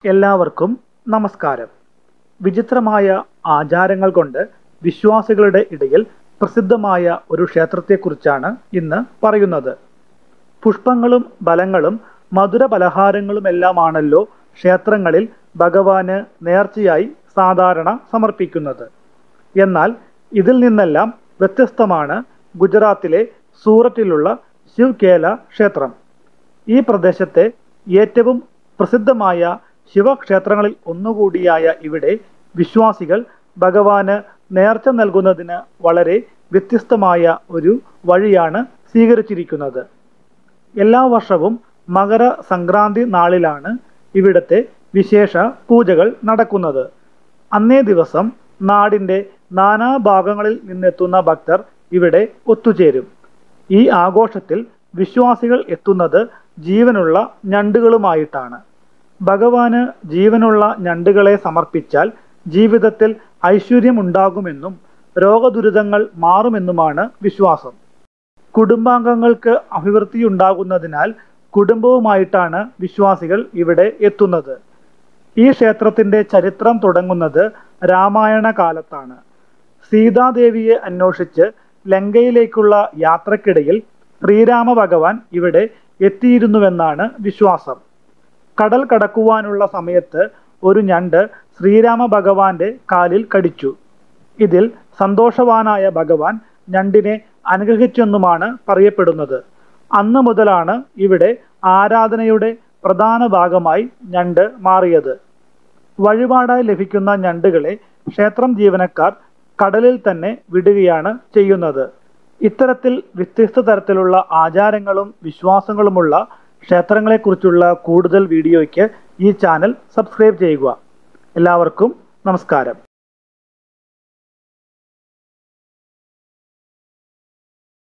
എല്ലാവർക്കും നമസ്കാരം വിചിത്രമായ ആചാരങ്ങൾ കൊണ്ട് വിശ്വാസികളുടെ ഇടയിൽ പ്രസിദ്ധമായ ഒരു ക്ഷേത്രത്തെക്കുറിച്ചാണ് ഇന്ന് പറയുന്നത് പുഷ്പങ്ങളും ഫലങ്ങളും മധുര പലഹാരങ്ങളുമെല്ലാമാണല്ലോ ക്ഷേത്രങ്ങളിൽ ഭഗവാന് നേർച്ചയായി സാധാരണ സമർപ്പിക്കുന്നത് എന്നാൽ ഇതിൽ നിന്നെല്ലാം വ്യത്യസ്തമാണ് ഗുജറാത്തിലെ സൂററ്റിലുള്ള ശിവ്കേല ക്ഷേത്രം ഈ പ്രദേശത്തെ ഏറ്റവും പ്രസിദ്ധമായ ശിവക്ഷേത്രങ്ങളിൽ ഒന്നുകൂടിയായ ഇവിടെ വിശ്വാസികൾ ഭഗവാന് നേർച്ച നൽകുന്നതിന് വളരെ വ്യത്യസ്തമായ ഒരു വഴിയാണ് സ്വീകരിച്ചിരിക്കുന്നത് എല്ലാ വർഷവും മകര സംക്രാന്തി നാളിലാണ് ഇവിടത്തെ വിശേഷ പൂജകൾ നടക്കുന്നത് അന്നേ ദിവസം നാടിൻ്റെ നാനാഭാഗങ്ങളിൽ നിന്നെത്തുന്ന ഭക്തർ ഇവിടെ ഒത്തുചേരും ഈ ആഘോഷത്തിൽ വിശ്വാസികൾ എത്തുന്നത് ജീവനുള്ള ഞണ്ടുകളുമായിട്ടാണ് ഭഗവാന് ജീവനുള്ള ഞണ്ടുകളെ സമർപ്പിച്ചാൽ ജീവിതത്തിൽ ഐശ്വര്യമുണ്ടാകുമെന്നും രോഗദുരിതങ്ങൾ മാറുമെന്നുമാണ് വിശ്വാസം കുടുംബാംഗങ്ങൾക്ക് അഭിവൃദ്ധിയുണ്ടാകുന്നതിനാൽ കുടുംബവുമായിട്ടാണ് വിശ്വാസികൾ ഇവിടെ എത്തുന്നത് ഈ ക്ഷേത്രത്തിന്റെ ചരിത്രം തുടങ്ങുന്നത് രാമായണ കാലത്താണ് സീതാദേവിയെ അന്വേഷിച്ച് ലങ്കയിലേക്കുള്ള യാത്രക്കിടയിൽ ശ്രീരാമ ഭഗവാൻ ഇവിടെ എത്തിയിരുന്നുവെന്നാണ് വിശ്വാസം കടൽ കടക്കുവാനുള്ള സമയത്ത് ഒരു ഞണ്ട് ശ്രീരാമ ഭഗവാന്റെ കാലിൽ കടിച്ചു ഇതിൽ സന്തോഷവാനായ ഭഗവാൻ ഞണ്ടിനെ അനുഗ്രഹിച്ചെന്നുമാണ് പറയപ്പെടുന്നത് അന്ന് മുതലാണ് ഇവിടെ ആരാധനയുടെ പ്രധാന ഭാഗമായി ഞണ്ട് മാറിയത് വഴിപാടായി ലഭിക്കുന്ന ഞണ്ടുകളെ ക്ഷേത്രം ജീവനക്കാർ കടലിൽ തന്നെ വിടുകയാണ് ചെയ്യുന്നത് ഇത്തരത്തിൽ വ്യത്യസ്ത തരത്തിലുള്ള ആചാരങ്ങളും വിശ്വാസങ്ങളുമുള്ള ക്ഷേത്രങ്ങളെക്കുറിച്ചുള്ള കൂടുതൽ വീഡിയോയ്ക്ക് ഈ ചാനൽ സബ്സ്ക്രൈബ് ചെയ്യുക എല്ലാവർക്കും നമസ്കാരം